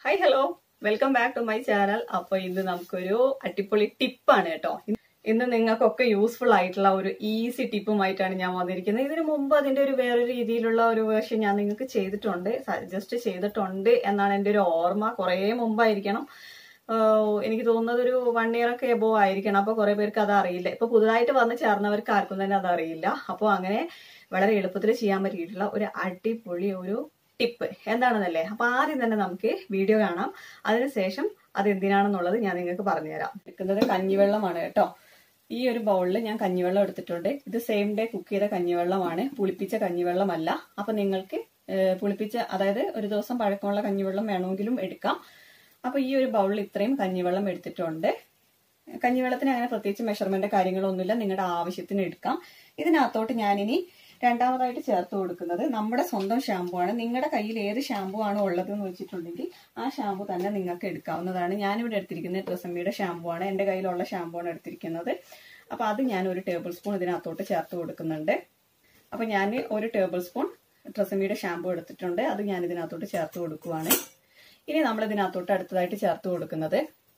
hi hello welcome back to my channel അപ്പൊ ഇന്ന് നമുക്കൊരു അടിപൊളി ടിപ്പാണ് കേട്ടോ ഇന്ന് നിങ്ങൾക്കൊക്കെ യൂസ്ഫുൾ ആയിട്ടുള്ള ഒരു ഈസി ടിപ്പുമായിട്ടാണ് ഞാൻ വന്നിരിക്കുന്നത് ഇതിനു മുമ്പ് അതിന്റെ ഒരു വേറൊരു രീതിയിലുള്ള ഒരു വേർഷൻ ഞാൻ നിങ്ങൾക്ക് ചെയ്തിട്ടുണ്ട് സജസ്റ്റ് ചെയ്തിട്ടുണ്ട് എന്നാണ് എൻ്റെ ഒരു ഓർമ്മ കുറേ മുമ്പായിരിക്കണം ആഹ് എനിക്ക് തോന്നുന്നത് ഒരു വൺ ഇയർ ഒക്കെ എബോ ആയിരിക്കണം അപ്പൊ കുറെ പേർക്ക് അത് അറിയില്ല ഇപ്പൊ പുതുതായിട്ട് വന്ന് ചേർന്നവർക്ക് ആർക്കും തന്നെ അത് അറിയില്ല അപ്പോൾ അങ്ങനെ വളരെ എളുപ്പത്തിൽ ചെയ്യാൻ പറ്റിയിട്ടുള്ള ഒരു അടിപൊളി ഒരു ടിപ്പ് എന്താണെന്നല്ലേ അപ്പൊ ആദ്യം തന്നെ നമുക്ക് വീഡിയോ കാണാം അതിനുശേഷം അത് എന്തിനാണെന്നുള്ളത് ഞാൻ നിങ്ങൾക്ക് പറഞ്ഞുതരാം എടുക്കുന്നത് കഞ്ഞിവെള്ളമാണ് കേട്ടോ ഈ ഒരു ബൗളിൽ ഞാൻ കഞ്ഞിവെള്ളം എടുത്തിട്ടുണ്ട് ഇത് സെയിം ഡേ കുക്ക് ചെയ്ത കഞ്ഞിവെള്ളമാണ് പുളിപ്പിച്ച കഞ്ഞിവെള്ളമല്ല അപ്പൊ നിങ്ങൾക്ക് ഏഹ്, പുളിപ്പിച്ച അതായത് ഒരു ദിവസം പഴക്കമുള്ള കഞ്ഞിവെള്ളം വേണമെങ്കിലും എടുക്കാം അപ്പൊ ഈ ഒരു ബൗളിൽ ഇത്രയും കഞ്ഞിവെള്ളം എടുത്തിട്ടുണ്ട് കഞ്ഞിവെള്ളത്തിന് അങ്ങനെ പ്രത്യേകിച്ച് മെഷർമെന്റ് കാര്യങ്ങളൊന്നുമില്ല നിങ്ങളുടെ ആവശ്യത്തിന് എടുക്കാം ഇതിനകത്തോട്ട് ഞാനിനി രണ്ടാമതായിട്ട് ചേർത്ത് കൊടുക്കുന്നത് നമ്മുടെ സ്വന്തം ഷാമ്പു ആണ് നിങ്ങളുടെ കയ്യിൽ ഏത് ഷാമ്പു ആണോ ഉള്ളത് എന്ന് വെച്ചിട്ടുണ്ടെങ്കിൽ ആ ഷാമ്പു തന്നെ നിങ്ങൾക്ക് എടുക്കാവുന്നതാണ് ഞാനിവിടെ എടുത്തിരിക്കുന്നത് ട്രസമ്മിയുടെ ഷാമ്പു ആണ് എൻ്റെ കയ്യിലുള്ള ഷാമ്പു ആണ് എടുത്തിരിക്കുന്നത് അപ്പോൾ അത് ഞാൻ ഒരു ടേബിൾ സ്പൂൺ ഇതിനകത്തോട്ട് ചേർത്ത് കൊടുക്കുന്നുണ്ട് അപ്പോൾ ഞാൻ ഒരു ടേബിൾ സ്പൂൺ ട്രസമ്മിയുടെ ഷാമ്പു എടുത്തിട്ടുണ്ട് അത് ഞാൻ ഇതിനകത്തോട്ട് ചേർത്ത് കൊടുക്കുവാണ് ഇനി നമ്മൾ ഇതിനകത്തോട്ട് അടുത്തതായിട്ട് ചേർത്ത് കൊടുക്കുന്നത്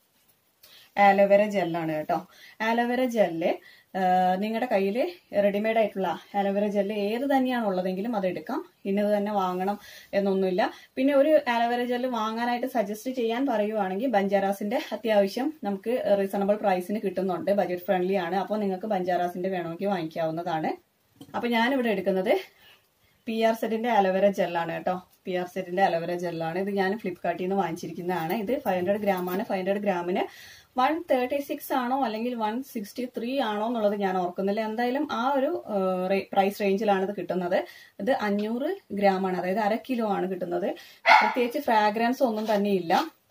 ആലോവേര ജെല്ലാണ് കേട്ടോ ആലോവേര ജെല്ല് നിങ്ങളുടെ കയ്യിൽ റെഡിമെയ്ഡ് ആയിട്ടുള്ള ആലോവേര ജെല്ല് ഏത് തന്നെയാണ് ഉള്ളതെങ്കിലും അത് എടുക്കാം ഇന്നത് തന്നെ വാങ്ങണം എന്നൊന്നുമില്ല പിന്നെ ഒരു ആലോവേര ജെല്ല് വാങ്ങാനായിട്ട് സജസ്റ്റ് ചെയ്യാൻ പറയുവാണെങ്കിൽ ബഞ്ചാറാസിന്റെ അത്യാവശ്യം നമുക്ക് റീസണബിൾ പ്രൈസിന് കിട്ടുന്നുണ്ട് ബജറ്റ് ഫ്രണ്ട്ലി ആണ് അപ്പോൾ നിങ്ങൾക്ക് ബഞ്ചാറാസിന്റെ വേണമെങ്കിൽ വാങ്ങിക്കാവുന്നതാണ് അപ്പൊ ഞാനിവിടെ എടുക്കുന്നത് പി ആർ സെറ്റിന്റെ അലോവേര ജെല്ലാണ് കേട്ടോ പി ആർ സെറ്റിന്റെ അലോവേര ജെല്ലാണ് ഇത് ഞാൻ ഫ്ലിപ്കാർട്ടിൽ നിന്ന് വാങ്ങിച്ചിരിക്കുന്നതാണ് ഇത് ഫൈവ് ഹൺഡ്രഡ് ഗ്രാം ആണ് ഫൈവ് ഹൺഡ്രഡ് ഗ്രാമിന് വൺ തേർട്ടി സിക്സ് ആണോ അല്ലെങ്കിൽ വൺ സിക്സ്റ്റി ത്രീ ആണോ എന്നുള്ളത് ഞാൻ ഓർക്കുന്നില്ല എന്തായാലും ആ ഒരു പ്രൈസ് റേഞ്ചിലാണ് ഇത് കിട്ടുന്നത് ഇത് അഞ്ഞൂറ് ഗ്രാം ആണ് അതായത് അര കിലോ ആണ് കിട്ടുന്നത് പ്രത്യേകിച്ച് ഫ്രാഗ്രൻസ് ഒന്നും തന്നെ ഇല്ല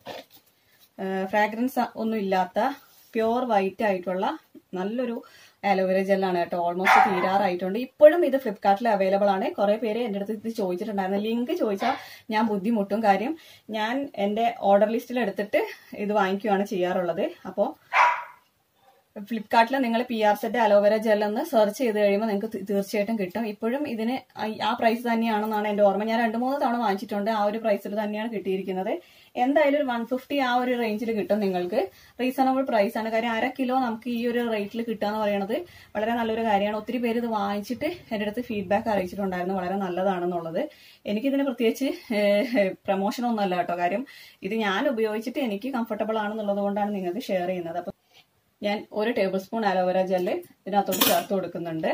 ഫ്രാഗ്രൻസ് ഒന്നും ഇല്ലാത്ത പ്യുവർ വൈറ്റ് ആയിട്ടുള്ള നല്ലൊരു അലോവേര ജെല്ലാണ് കേട്ടോ ഓൾമോസ്റ്റ് തീരാറായിട്ടുണ്ട് ഇപ്പോഴും ഇത് ഫ്ലിപ്കാർട്ടിൽ അവൈലബിൾ ആണ് കുറെ പേര് എൻ്റെ അടുത്ത് ഇത് ചോദിച്ചിട്ടുണ്ടായിരുന്നു ലിങ്ക് ചോദിച്ചാൽ ഞാൻ ബുദ്ധിമുട്ടും കാര്യം ഞാൻ എൻ്റെ ഓർഡർ ലിസ്റ്റിൽ എടുത്തിട്ട് ഇത് വാങ്ങിക്കുകയാണ് ചെയ്യാറുള്ളത് അപ്പോൾ ഫ്ലിപ്കാർട്ടിൽ നിങ്ങൾ പി ആർ സെറ്റ് അലോവേര ജെൽ എന്ന് സെർച്ച് ചെയ്ത് കഴിയുമ്പോൾ നിങ്ങൾക്ക് തീ- തീർച്ചയായിട്ടും കിട്ടും ഇപ്പോഴും ഇതിന് ആ- ആ പ്രൈസ് തന്നെയാണെന്നാണ് എൻ്റെ ഓർമ്മ ഞാൻ രണ്ട് മൂന്ന് തവണ വാങ്ങിച്ചിട്ടുണ്ട് ആ ഒരു പ്രൈസിൽ തന്നെയാണ് കിട്ടിയിരിക്കുന്നത് എന്തായാലും ഒരു വൺ ഫിഫ്റ്റി ആ ഒരു റേഞ്ചിൽ കിട്ടും നിങ്ങൾക്ക് റീസണബിൾ പ്രൈസ് ആണ് കാര്യം അര കിലോ നമുക്ക് ഈ ഒരു റേറ്റിൽ കിട്ടുക എന്ന് പറയുന്നത് വളരെ നല്ലൊരു കാര്യമാണ് ഒത്തിരി പേര് ഇത് വാങ്ങിച്ചിട്ട് എൻ്റെ അടുത്ത് ഫീഡ്ബാക്ക് അറിയിച്ചിട്ടുണ്ടായിരുന്നു വളരെ നല്ലതാണെന്നുള്ളത് എനിക്കിതിന് പ്രത്യേകിച്ച് പ്രൊമോഷൻ ഒന്നുമല്ല കേട്ടോ കാര്യം ഇത് ഞാൻ ഉപയോഗിച്ചിട്ട് എനിക്ക് കംഫർട്ടബിൾ ആണെന്നുള്ളത് കൊണ്ടാണ് നിങ്ങൾക്ക് ഷെയർ ചെയ്യുന്നത് അപ്പം ഞാൻ ഒരു ടേബിൾ സ്പൂൺ അലോവേര ജെല്ല് ഇതിനകത്തോട്ട് ചേർത്ത് കൊടുക്കുന്നുണ്ട്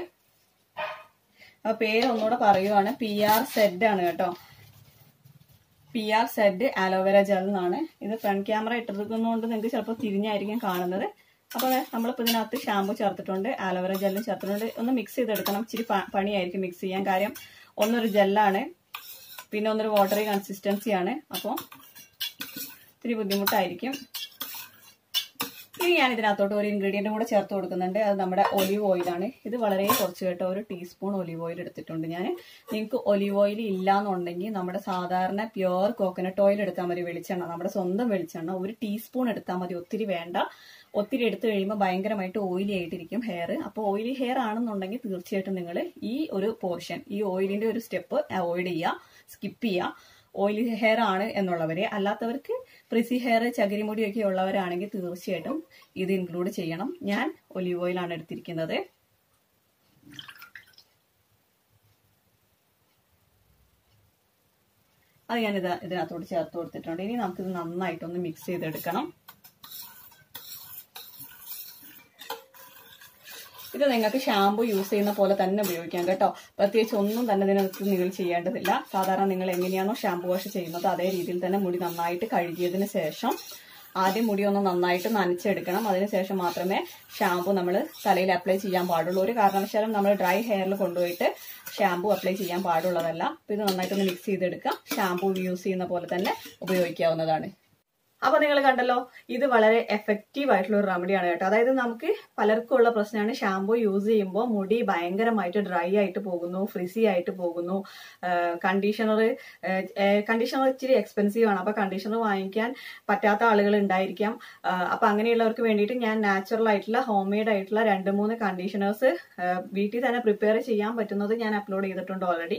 അപ്പൊ പേര് ഒന്നുകൂടെ പറയുവാണ് പി ആർ സെഡ് ആണ് കേട്ടോ P R Z aloe vera gel എന്നാണ് ഇത് ഫ്രണ്ട് ക്യാമറ ഇട്ടിരിക്കുന്നതുകൊണ്ട് നിങ്ങൾക്ക് ചിലപ്പോൾ തിരിഞ്ഞായിരിക്കും കാണുന്നത് അപ്പോൾ നമ്മളിപ്പോൾ ഇതിനകത്ത് ഷാമ്പു ചേർത്തിട്ടുണ്ട് ആലോവേര ജെല്ലും ചേർത്തിട്ടുണ്ട് ഒന്ന് മിക്സ് ചെയ്തെടുക്കണം ഇച്ചിരി പ- പണിയായിരിക്കും മിക്സ് ചെയ്യാൻ കാര്യം ഒന്നൊരു ജെല്ലാണ് പിന്നെ ഒന്നൊരു വാട്ടറി കൺസിസ്റ്റൻസിയാണ് അപ്പോൾ ഇത്തിരി ബുദ്ധിമുട്ടായിരിക്കും ഇനി ഞാൻ ഇതിനകത്തോട്ട് ഒരു ഇൻഗ്രീഡിയൻറ്റും കൂടെ ചേർത്ത് കൊടുക്കുന്നുണ്ട് അത് നമ്മുടെ ഒലിവ് ഓയിലാണ് ഇത് വളരെ കുറച്ച് കേട്ടോ ഒരു ടീസ്പൂൺ ഒലിവ് ഓയിൽ എടുത്തിട്ടുണ്ട് ഞാൻ നിങ്ങൾക്ക് ഒലിവ് ഓയിൽ ഇല്ല എന്നുണ്ടെങ്കിൽ നമ്മുടെ സാധാരണ പ്യുവർ കോക്കനട്ട് ഓയിൽ എടുത്താൽ മതി വെളിച്ചെണ്ണ നമ്മുടെ സ്വന്തം വെളിച്ചെണ്ണ ഒരു ടീസ്പൂൺ എടുത്താൽ മതി ഒത്തിരി വേണ്ട ഒത്തിരി എടുത്തു കഴിയുമ്പോൾ ഭയങ്കരമായിട്ട് ഓയിലി ആയിട്ടിരിക്കും ഹെയർ അപ്പോൾ ഓയിലി ഹെയർ ആണെന്നുണ്ടെങ്കിൽ തീർച്ചയായിട്ടും നിങ്ങൾ ഈ ഒരു പോർഷൻ ഈ ഓയിലിന്റെ ഒരു സ്റ്റെപ്പ് അവോയ്ഡ് ചെയ്യുക സ്കിപ്പ് ചെയ്യുക ഓയിലി ഹെയർ ആണ് എന്നുള്ളവരെ അല്ലാത്തവർക്ക് പ്രിസി ഹെയർ ചകിരിമുടിയൊക്കെ ഉള്ളവരാണെങ്കിൽ തീർച്ചയായിട്ടും ഇത് ഇൻക്ലൂഡ് ചെയ്യണം ഞാൻ ഒലിവ് ഓയിലാണ് എടുത്തിരിക്കുന്നത് അത് ഞാൻ ഇത് ഇതിനകത്തോട്ട് ചേർത്ത് കൊടുത്തിട്ടുണ്ട് ഇനി നമുക്കിത് നന്നായിട്ടൊന്ന് മിക്സ് ചെയ്തെടുക്കണം ഇത് നിങ്ങൾക്ക് ഷാമ്പു യൂസ് ചെയ്യുന്ന പോലെ തന്നെ ഉപയോഗിക്കാം കേട്ടോ പ്രത്യേകിച്ച് ഒന്നും തന്നെ ഇതിനകത്ത് നിങ്ങൾ ചെയ്യേണ്ടതില്ല സാധാരണ നിങ്ങൾ എങ്ങനെയാണോ ഷാമ്പു വാഷ് ചെയ്യുന്നത് അതേ രീതിയിൽ തന്നെ മുടി നന്നായിട്ട് കഴുകിയതിന് ശേഷം ആദ്യം മുടി ഒന്ന് നന്നായിട്ട് നനച്ചെടുക്കണം അതിനുശേഷം മാത്രമേ ഷാമ്പു നമ്മൾ തലയിൽ അപ്ലൈ ചെയ്യാൻ പാടുള്ളൂ ഒരു കാരണവശാലും നമ്മൾ ഡ്രൈ ഹെയറിൽ കൊണ്ടുപോയിട്ട് ഷാമ്പു അപ്ലൈ ചെയ്യാൻ പാടുള്ളതല്ല അപ്പോൾ ഇത് നന്നായിട്ടൊന്ന് മിക്സ് ചെയ്തെടുക്കാം ഷാമ്പു യൂസ് ചെയ്യുന്ന പോലെ തന്നെ ഉപയോഗിക്കാവുന്നതാണ് അപ്പൊ നിങ്ങൾ കണ്ടല്ലോ ഇത് വളരെ എഫക്റ്റീവ് ആയിട്ടുള്ള ഒരു റെമഡിയാണ് കേട്ടോ അതായത് നമുക്ക് പലർക്കും ഉള്ള പ്രശ്നമാണ് ഷാമ്പു യൂസ് ചെയ്യുമ്പോൾ മുടി ഭയങ്കരമായിട്ട് ഡ്രൈ ആയിട്ട് പോകുന്നു ഫ്രിസി ആയിട്ട് പോകുന്നു കണ്ടീഷണർ കണ്ടീഷണർ ഇച്ചിരി എക്സ്പെൻസീവ് ആണ് അപ്പൊ കണ്ടീഷണർ വാങ്ങിക്കാൻ പറ്റാത്ത ആളുകൾ ഉണ്ടായിരിക്കാം ആ, അപ്പൊ അങ്ങനെയുള്ളവർക്ക് വേണ്ടിയിട്ട് ഞാൻ നാച്ചുറൽ ആയിട്ടുള്ള ഹോം മെയ്ഡ് ആയിട്ടുള്ള രണ്ട് മൂന്ന് കണ്ടീഷണേഴ്സ് വീട്ടിൽ തന്നെ പ്രിപ്പയർ ചെയ്യാൻ പറ്റുന്നത് ഞാൻ അപ്ലോഡ് ചെയ്തിട്ടുണ്ട് ഓൾറെഡി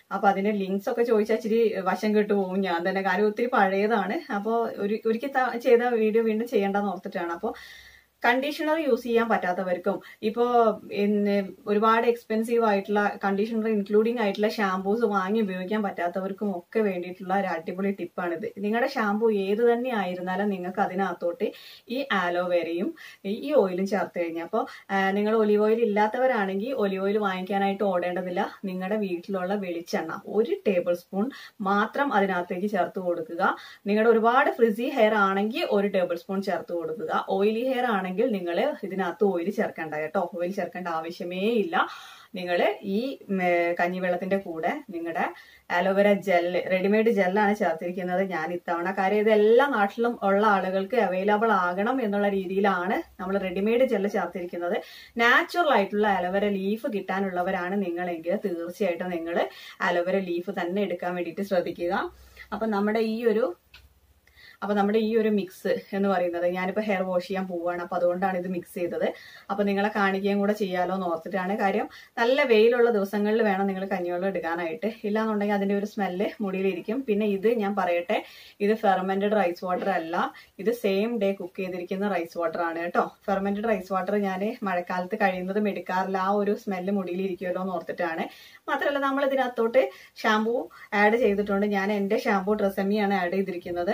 അപ്പൊ അതിന്റെ ലിങ്ക്സ് ഒക്കെ ചോദിച്ചാൽ ഇച്ചിരി വശം കെട്ടു പോകും ഞാൻ തന്നെ കാര്യം ഒത്തിരി പഴയതാണ് അപ്പോൾ ഒരു ഒരിക്കൽ ത- ചെയ്ത വീഡിയോ വീണ്ടും ചെയ്യേണ്ടെന്ന് ഓർത്തിട്ടാണ് അപ്പോൾ കണ്ടീഷണർ യൂസ് ചെയ്യാൻ പറ്റാത്തവർക്കും ഇപ്പോ ഇന്ന് ഒരുപാട് എക്സ്പെൻസീവ് ആയിട്ടുള്ള കണ്ടീഷണർ ഇൻക്ലൂഡിംഗ് ആയിട്ടുള്ള ഷാംപൂസ് വാങ്ങി ഉപയോഗിക്കാൻ പറ്റാത്തവർക്കും ഒക്കെ വേണ്ടിയിട്ടുള്ള ഒരു അടിപൊളി ടിപ്പാണിത് നിങ്ങളുടെ ഷാംപൂ ഏത് തന്നെ ആയിരുന്നാലും നിങ്ങൾക്ക് അതിനകത്തോട്ട് ഈ ആലോവേരയും ഈ ഓയിലും ചേർത്ത് കഴിഞ്ഞാൽ അപ്പോൾ നിങ്ങൾ ഒലിവ് ഓയിൽ ഇല്ലാത്തവരാണെങ്കിൽ ഒലിവ് ഓയിൽ വാങ്ങിക്കാനായിട്ട് ഓടേണ്ടതില്ല നിങ്ങളുടെ വീട്ടിലുള്ള വെളിച്ചെണ്ണ ഒരു ടേബിൾ സ്പൂൺ മാത്രം അതിനകത്തേക്ക് ചേർത്ത് കൊടുക്കുക നിങ്ങളുടെ ഒരുപാട് ഫ്രിസി ഹെയർ ആണെങ്കിൽ ഒരു ടേബിൾ സ്പൂൺ ചേർത്ത് കൊടുക്കുക ഓയിലി ഹെയർ ആണെങ്കിൽ നിങ്ങൾ ഇതിനകത്ത് ഓയിൽ ചേർക്കേണ്ട കേട്ടോ ഓയിൽ ചേർക്കേണ്ട ആവശ്യമേ ഇല്ല നിങ്ങൾ ഈ ഉം, ഏർ, കഞ്ഞിവെള്ളത്തിന്റെ കൂടെ നിങ്ങളുടെ ആലോവേര ജെല്ല് റെഡിമെയ്ഡ് ജെല്ലാണ് ചേർത്തിരിക്കുന്നത് ഞാൻ ഇത്തവണ കാര്യം ഇത് എല്ലാ നാട്ടിലും ഉള്ള ആളുകൾക്ക് അവൈലബിൾ ആകണം എന്നുള്ള രീതിയിലാണ് നമ്മൾ റെഡിമെയ്ഡ് ജെല്ല് ചേർത്തിരിക്കുന്നത് നാച്ചുറൽ ആയിട്ടുള്ള അലോവേര ലീഫ് കിട്ടാനുള്ളവരാണ് നിങ്ങളെങ്കിൽ തീർച്ചയായിട്ടും നിങ്ങൾ അലോവേര ലീഫ് തന്നെ എടുക്കാൻ വേണ്ടിയിട്ട് ശ്രദ്ധിക്കുക അപ്പൊ നമ്മുടെ ഈ ഒരു അപ്പൊ നമ്മുടെ ഈ ഒരു മിക്സ് എന്ന് പറയുന്നത് ഞാനിപ്പോ ഹെയർ വാഷ് ചെയ്യാൻ പോവുകയാണ് അപ്പൊ അതുകൊണ്ടാണ് ഇത് മിക്സ് ചെയ്തത് അപ്പൊ നിങ്ങളെ കാണിക്കുകയും കൂടെ ചെയ്യാലോ എന്ന് ഓർത്തിട്ടാണ് കാര്യം നല്ല വെയിലുള്ള ദിവസങ്ങളിൽ വേണം നിങ്ങൾ കഞ്ഞിവെള്ളം എടുക്കാനായിട്ട് ഇല്ലാന്നുണ്ടെങ്കിൽ അതിന്റെ ഒരു സ്മെല്ല് മുടിയിലിരിക്കും പിന്നെ ഇത് ഞാൻ പറയട്ടെ ഇത് ഫെർമെന്റഡ് റൈസ് വാട്ടർ അല്ല ഇത് സെയിം ഡേ കുക്ക് ചെയ്തിരിക്കുന്ന റൈസ് വാട്ടർ ആണ് കേട്ടോ ഫെർമെന്റഡ് റൈസ് വാട്ടർ ഞാൻ മഴക്കാലത്ത് കഴിയുന്നതും എടുക്കാറില്ല ആ ഒരു സ്മെല്ല് മുടിയിലിരിക്കുമല്ലോ എന്ന് ഓർത്തിട്ടാണ് മാത്രമല്ല നമ്മൾ ഇതിനകത്തോട്ട് ഷാമ്പൂ ആഡ് ചെയ്തിട്ടുണ്ട് ഞാൻ എന്റെ ഷാമ്പൂ ഡ്രസ്സമ്മിയാണ് ആഡ് ചെയ്തിരിക്കുന്നത്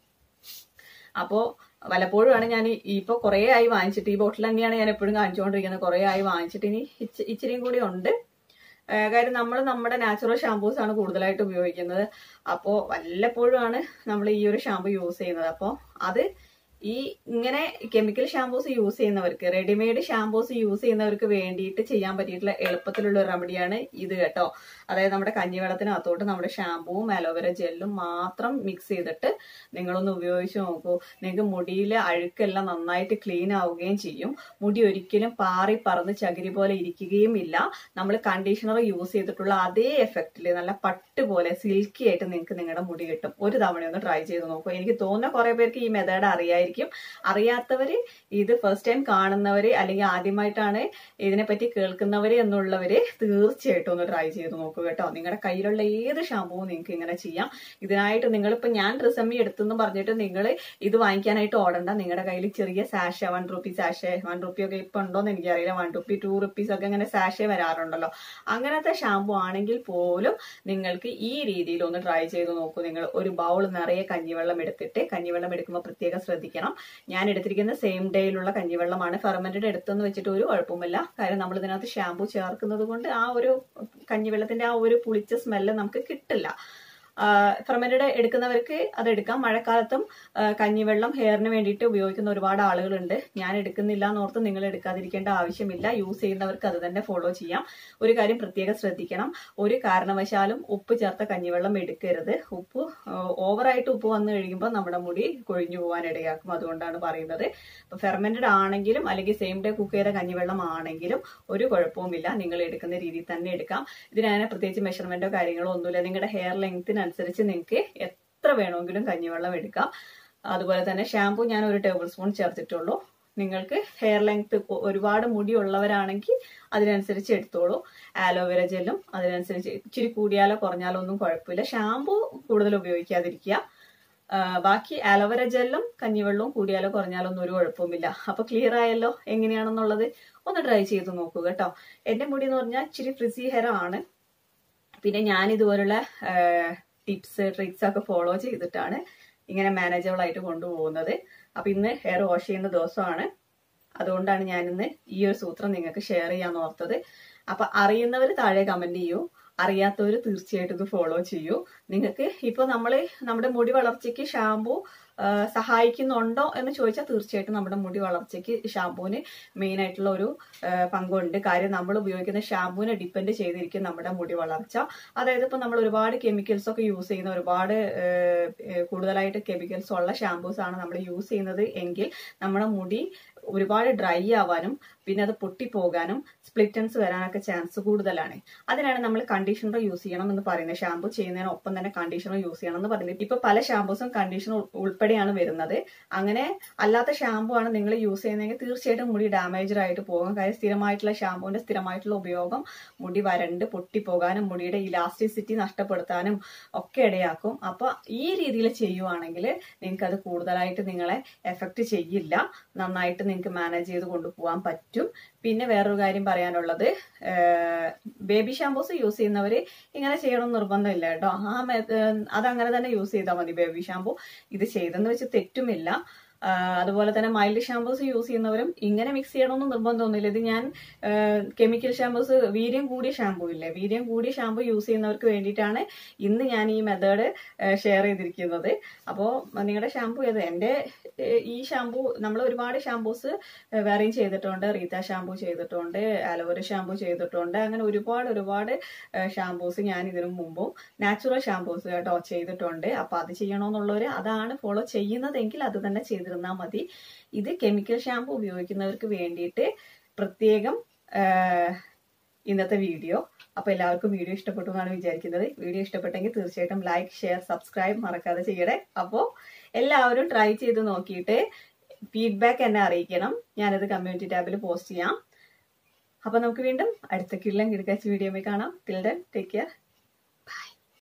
അപ്പോ വല്ലപ്പോഴുമാണ് ഞാൻ ഈ- ഇപ്പൊ കുറെ ആയി വാങ്ങിച്ചിട്ട് ഈ ബോട്ടിൽ തന്നെയാണ് ഞാൻ എപ്പോഴും കാണിച്ചുകൊണ്ടിരിക്കുന്നത് കുറെ ആയി വാങ്ങിച്ചിട്ട് ഇനി ഇച്ചി- ഇച്ചിരിയും കൂടി ഉണ്ട് ഏഹ് കാര്യം നമ്മൾ നമ്മുടെ നാച്ചുറൽ ഷാമ്പൂസ് ആണ് കൂടുതലായിട്ട് ഉപയോഗിക്കുന്നത് അപ്പോൾ വല്ലപ്പോഴുമാണ് നമ്മൾ ഈ ഒരു ഷാമ്പു യൂസ് ചെയ്യുന്നത് അപ്പോൾ അത് ഈ ഇങ്ങനെ കെമിക്കൽ ഷാമ്പൂസ് യൂസ് ചെയ്യുന്നവർക്ക് റെഡിമെയ്ഡ് ഷാമ്പൂസ് യൂസ് ചെയ്യുന്നവർക്ക് വേണ്ടിയിട്ട് ചെയ്യാൻ പറ്റിയിട്ടുള്ള എളുപ്പത്തിലുള്ള ഒരു റെമഡിയാണ് ഇത് കേട്ടോ അതായത് നമ്മുടെ കഞ്ഞിവെള്ളത്തിനകത്തോട്ട് നമ്മുടെ ഷാമ്പൂവും അലോവേര ജെല്ലും മാത്രം മിക്സ് ചെയ്തിട്ട് നിങ്ങളൊന്ന് ഉപയോഗിച്ച് നോക്കൂ നിങ്ങൾക്ക് മുടിയിലെ അഴുക്കെല്ലാം നന്നായിട്ട് ക്ലീൻ ആവുകയും ചെയ്യും മുടി ഒരിക്കലും പാറി പറന്ന് ചകിരി പോലെ ഇരിക്കുകയും ഇല്ല നമ്മൾ കണ്ടീഷണർ യൂസ് ചെയ്തിട്ടുള്ള അതേ എഫക്റ്റിൽ നല്ല പട്ട് പോലെ സിൽക്കി ആയിട്ട് നിങ്ങൾക്ക് നിങ്ങളുടെ മുടി കിട്ടും ഒരു തവണ ഒന്ന് ട്രൈ ചെയ്ത് നോക്കൂ എനിക്ക് തോന്നുന്ന കുറെ പേർക്ക് ഈ മെത്തേഡ് അറിയായിരിക്കും അറിയാത്തവര് ഇത് ഫസ്റ്റ് ടൈം കാണുന്നവര് അല്ലെങ്കിൽ ആദ്യമായിട്ടാണ് ഇതിനെപ്പറ്റി കേൾക്കുന്നവര് എന്നുള്ളവര് തീർച്ചയായിട്ടും ഒന്ന് ട്രൈ ചെയ്ത് നോക്കൂ കേട്ടോ നിങ്ങളുടെ കയ്യിലുള്ള ഏത് ഷാമ്പൂവും നിങ്ങൾക്ക് ഇങ്ങനെ ചെയ്യാം ഇതിനായിട്ട് നിങ്ങളിപ്പോ ഞാൻ ട്രിസമ്മി എടുത്തെന്ന് പറഞ്ഞിട്ട് നിങ്ങൾ ഇത് വാങ്ങിക്കാനായിട്ട് ഓടണ്ട നിങ്ങളുടെ കയ്യിൽ ചെറിയ sachet one rupee sachet one rupee ഒക്കെ ഇപ്പൊ ഉണ്ടോന്ന് എനിക്കറിയില്ല വൺ റുപ്പി ടു റുപ്പീസ് ഒക്കെ ഇങ്ങനെ സാഷ വരാറുണ്ടല്ലോ അങ്ങനത്തെ ഷാമ്പു ആണെങ്കിൽ പോലും നിങ്ങൾക്ക് ഈ രീതിയിൽ ഒന്ന് ട്രൈ ചെയ്ത് നോക്കൂ നിങ്ങൾ ഒരു ബൗൾ നിറയെ കഞ്ഞിവെള്ളം എടുത്തിട്ട് കഞ്ഞിവെള്ളം എടുക്കുമ്പോൾ പ്രത്യേകം ശ്രദ്ധിക്കണം ഞാൻ എടുത്തിരിക്കുന്ന സെയിം ഡേയിലുള്ള കഞ്ഞിവെള്ളമാണ് ഫെർമെന്റഡ് എടുത്തെന്ന് വെച്ചിട്ട് ഒരു കുഴപ്പമില്ല കാര്യം നമ്മൾ ഇതിനകത്ത് ഷാമ്പു ചേർക്കുന്നത് കൊണ്ട് ആ ഒരു കഞ്ഞിവെള്ളത്തിന്റെ ആ ഒരു പുളിച്ച സ്മെല്ല് നമുക്ക് കിട്ടില്ല ഫെർമെന്റഡ് എടുക്കുന്നവർക്ക് അത് എടുക്കാം മഴക്കാലത്തും ആ, കഞ്ഞിവെള്ളം ഹെയറിന് വേണ്ടിയിട്ട് ഉപയോഗിക്കുന്ന ഒരുപാട് ആളുകളുണ്ട് ഞാൻ എടുക്കുന്നില്ല എന്നോർത്ത് നിങ്ങൾ എടുക്കാതിരിക്കേണ്ട ആവശ്യമില്ല യൂസ് ചെയ്യുന്നവർക്ക് അത് തന്നെ ഫോളോ ചെയ്യാം ഒരു കാര്യം പ്രത്യേകം ശ്രദ്ധിക്കണം ഒരു കാരണവശാലും ഉപ്പ് ചേർത്ത കഞ്ഞിവെള്ളം എടുക്കരുത് ഉപ്പ് ഓവറായിട്ട് ഉപ്പ് വന്നു കഴിയുമ്പോൾ നമ്മുടെ മുടി കൊഴിഞ്ഞു പോകാൻ ഇടയാക്കും അതുകൊണ്ടാണ് പറയുന്നത് ഇപ്പൊ ഫെർമെന്റഡ് ആണെങ്കിലും അല്ലെങ്കിൽ സെയിം ഡേ കുക്ക് ചെയ്ത കഞ്ഞിവെള്ളം ആണെങ്കിലും ഒരു കുഴപ്പവുമില്ല നിങ്ങൾ എടുക്കുന്ന രീതിയിൽ തന്നെ എടുക്കാം ഇതിനങ്ങനെ പ്രത്യേകിച്ച് മെഷർമെന്റോ കാര്യങ്ങളോ ഒന്നുമില്ല നിങ്ങളുടെ ഹെയർ ലെങ്തിനനുസരിച്ച് നിങ്ങൾക്ക് എത്ര വേണമെങ്കിലും കഞ്ഞിവെള്ളം എടുക്കാം അതുപോലെ തന്നെ ഷാമ്പു ഞാൻ ഒരു ടേബിൾ സ്പൂൺ ചേർത്തിട്ടുള്ളൂ നിങ്ങൾക്ക് ഹെയർ ലെങ്ത് ഒരുപാട് മുടി ഉള്ളവരാണെങ്കിൽ അതിനനുസരിച്ച് എടുത്തോളൂ ആലോവേര ജെല്ലും അതിനനുസരിച്ച് ഇച്ചിരി കൂടിയാലോ കുറഞ്ഞാലോ ഒന്നും കുഴപ്പമില്ല ഷാമ്പു കൂടുതൽ ഉപയോഗിക്കാതിരിക്കുക ആ, ബാക്കി ആലോവേര ജെല്ലും കഞ്ഞിവെള്ളവും കൂടിയാലോ കുറഞ്ഞാലോ ഒന്നും ഒരു കുഴപ്പവുമില്ല അപ്പൊ ക്ലിയർ ആയല്ലോ എങ്ങനെയാണെന്നുള്ളത് ഒന്ന് ട്രൈ ചെയ്ത് നോക്കൂ കേട്ടോ എന്റെ മുടി എന്ന് പറഞ്ഞാൽ ഇച്ചിരി ഫ്രിസി ഹെയർ ആണ് പിന്നെ ഞാൻ ഇതുപോലുള്ള ടിപ്സ് ട്രിക്സ് ഒക്കെ ഫോളോ ചെയ്തിട്ടാണ് ഇങ്ങനെ മാനേജബിൾ ആയിട്ട് കൊണ്ടുപോകുന്നത് അപ്പൊ ഇന്ന് ഹെയർ വാഷ് ചെയ്യുന്ന ദിവസമാണ് അതുകൊണ്ടാണ് ഞാൻ ഇന്ന് ഈ ഒരു സൂത്രം നിങ്ങൾക്ക് ഷെയർ ചെയ്യാൻ ഓർത്തത് അപ്പൊ അറിയുന്നവർ താഴെ കമന്റ് ചെയ്യൂ അറിയാത്തവർ തീർച്ചയായിട്ടും ഇത് ഫോളോ ചെയ്യൂ നിങ്ങൾക്ക് ഇപ്പൊ നമ്മള് നമ്മുടെ മുടി വളർച്ചയ്ക്ക് ഷാമ്പു സഹായിക്കുന്നുണ്ടോ എന്ന് ചോദിച്ചാൽ തീർച്ചയായിട്ടും നമ്മുടെ മുടി വളർച്ചയ്ക്ക് ഷാമ്പൂവിന് മെയിൻ ആയിട്ടുള്ള ഒരു ആ, പങ്കുണ്ട് കാര്യം നമ്മൾ ഉപയോഗിക്കുന്ന ഷാമ്പൂവിനെ ഡിപ്പെൻഡ് ചെയ്തിരിക്കും നമ്മുടെ മുടി വളർച്ച അതായത് ഇപ്പൊ നമ്മൾ ഒരുപാട് കെമിക്കൽസ് ഒക്കെ യൂസ് ചെയ്യുന്ന ഒരുപാട് ആ, ആ, കൂടുതലായിട്ട് കെമിക്കൽസ് ഉള്ള ഷാമ്പൂസ് ആണ് നമ്മൾ യൂസ് ചെയ്യുന്നത് എങ്കിൽ നമ്മുടെ മുടി ഒരുപാട് ഡ്രൈ ആവാനും പിന്നെ അത് പൊട്ടിപ്പോകാനും സ്പ്ലിറ്റൻസ് വരാനൊക്കെ ചാൻസ് കൂടുതലാണ് അതിനാണ് നമ്മൾ കണ്ടീഷണർ യൂസ് ചെയ്യണം എന്ന് പറയുന്നത് ഷാമ്പു ചെയ്യുന്നതിനൊപ്പം തന്നെ കണ്ടീഷണർ യൂസ് ചെയ്യണം എന്ന് പറയുന്നത് ഇപ്പൊ പല ഷാമ്പൂസും കണ്ടീഷണർ ഉൾപ്പെടെയാണ് വരുന്നത് അങ്ങനെ അല്ലാത്ത ഷാമ്പു ആണ് നിങ്ങൾ യൂസ് ചെയ്യുന്നതെങ്കിൽ തീർച്ചയായിട്ടും മുടി ഡാമേജ് ആയിട്ട് പോകും കാര്യം സ്ഥിരമായിട്ടുള്ള ഷാമ്പുവിന്റെ സ്ഥിരമായിട്ടുള്ള ഉപയോഗം മുടി വരണ്ട് പൊട്ടിപ്പോകാനും മുടിയുടെ ഇലാസ്റ്റിസിറ്റി നഷ്ടപ്പെടുത്താനും ഒക്കെ ഇടയാക്കും അപ്പൊ ഈ രീതിയിൽ ചെയ്യുവാണെങ്കിൽ നിങ്ങൾക്ക് അത് കൂടുതലായിട്ട് നിങ്ങളെ എഫക്ട് ചെയ്യില്ല നന്നായിട്ട് നിങ്ങൾക്ക് മാനേജ് ചെയ്ത് കൊണ്ടുപോകാൻ പറ്റും പിന്നെ വേറൊരു കാര്യം പറയാനുള്ളത് ബേബി ഷാമ്പൂസ് യൂസ് ചെയ്യുന്നവര് ഇങ്ങനെ ചെയ്യണം നിർബന്ധമില്ല കേട്ടോ ആ അതങ്ങനെ തന്നെ യൂസ് ചെയ്താൽ മതി ബേബി ഷാമ്പൂ ഇത് ചെയ്തെന്ന് വെച്ച് തെറ്റുമില്ല അതുപോലെ തന്നെ മൈൽഡ് ഷാമ്പൂസ് യൂസ് ചെയ്യുന്നവരും ഇങ്ങനെ മിക്സ് ചെയ്യണമെന്ന് നിർബന്ധമൊന്നുമില്ല ഇത് ഞാൻ കെമിക്കൽ ഷാമ്പൂസ് വീര്യം കൂടിയ ഷാമ്പൂ ഇല്ലേ വീര്യം കൂടിയ ഷാമ്പൂ യൂസ് ചെയ്യുന്നവർക്ക് വേണ്ടിയിട്ടാണ് ഇന്ന് ഞാൻ ഈ മെത്തേഡ് ഷെയർ ചെയ്തിരിക്കുന്നത് അപ്പോൾ നിങ്ങളുടെ ഷാമ്പൂ ഏത് എൻ്റെ ഈ ഷാമ്പൂ നമ്മൾ ഒരുപാട് ഷാമ്പൂസ് വേറെയും ചെയ്തിട്ടുണ്ട് റീത്ത ഷാമ്പൂ ചെയ്തിട്ടുണ്ട് അലോവേര ഷാമ്പൂ ചെയ്തിട്ടുണ്ട് അങ്ങനെ ഒരുപാട് ഒരുപാട് ഷാമ്പൂസ് ഞാൻ ഇതിനു മുമ്പും നാച്ചുറൽ ഷാമ്പൂസ് കേട്ടോ ചെയ്തിട്ടുണ്ട് അപ്പോൾ അത് ചെയ്യണമെന്നുള്ളവർ അതാണ് ഫോളോ ചെയ്യുന്നതെങ്കിൽ അത് തന്നെ ചെയ്തിരുന്നാൽ മതി ഇത് കെമിക്കൽ ഷാമ്പു ഉപയോഗിക്കുന്നവർക്ക് വേണ്ടിയിട്ട് പ്രത്യേകം ഇന്നത്തെ വീഡിയോ അപ്പോൾ എല്ലാവർക്കും വീഡിയോ ഇഷ്ടപ്പെട്ടു എന്നാണ് വിചാരിക്കുന്നത് വീഡിയോ ഇഷ്ടപ്പെട്ടെങ്കിൽ തീർച്ചയായിട്ടും ലൈക്ക് ഷെയർ സബ്സ്ക്രൈബ് മറക്കാതെ ചെയ്യണേ അപ്പോൾ എല്ലാവരും ട്രൈ ചെയ്ത് നോക്കിയിട്ട് ഫീഡ്ബാക്ക് എന്നെ അറിയിക്കണം ഞാനത് കമ്മ്യൂണിറ്റി ടാബിൽ പോസ്റ്റ് ചെയ്യാം അപ്പോൾ നമുക്ക് വീണ്ടും അടുത്ത കിള്ളം കിടക്കാച്ച വീഡിയോ കാണാം ടിൽ ഡൻ ടേക്ക് കെയർ